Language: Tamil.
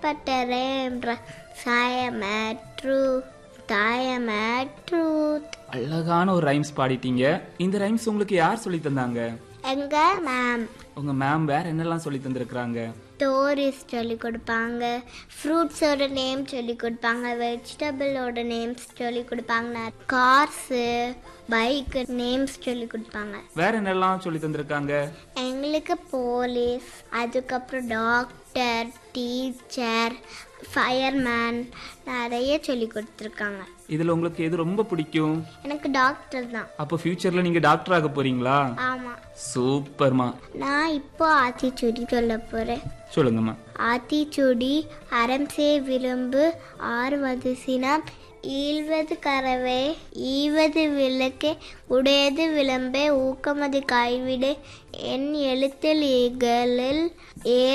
பட்டரேன்ற சாயமேட்ரு தாயமேட்ரூத் அழகான ஒரு ரைம்ஸ் பாடிட்டீங்க இந்த ரைம்ஸ் உங்களுக்கு யார் சொல்லி தந்தாங்க எங்க மேம் உங்க மேம் வேற என்னெல்லாம் சொல்லி தந்திருக்கிறாங்க ஸ்டோரிஸ் சொல்லி கொடுப்பாங்க ஃப்ரூட்ஸோட நேம் சொல்லி கொடுப்பாங்க வெஜிடபிளோட நேம்ஸ் சொல்லி கொடுப்பாங்க கார்ஸு பைக்கு நேம்ஸ் சொல்லி கொடுப்பாங்க வேற என்னெல்லாம் சொல்லி தந்திருக்காங்க எங்களுக்கு போலீஸ் அதுக்கப்புறம் டாக்டர் டீச்சர் ஃபயர்மேன் நிறைய சொல்லி கொடுத்துருக்காங்க இதுல உங்களுக்கு எது ரொம்ப பிடிக்கும் எனக்கு டாக்டர் தான் அப்போ ஃபியூச்சர்ல நீங்க டாக்டர் ஆக போறீங்களா ஆமாம் சூப்பர்மா நான் இப்போ ஆத்திச்சூடி சொல்ல போகிறேன் சொல்லுங்கம்மா ஆத்திச்சூடி அறம்சே விரும்பு ஆறுவது சினம் ஈழ்வது கரவே ஈவது விளக்கே உடையது விளம்பே ஊக்கமது கைவிடு என் எழுத்தில் இகழில் ஏ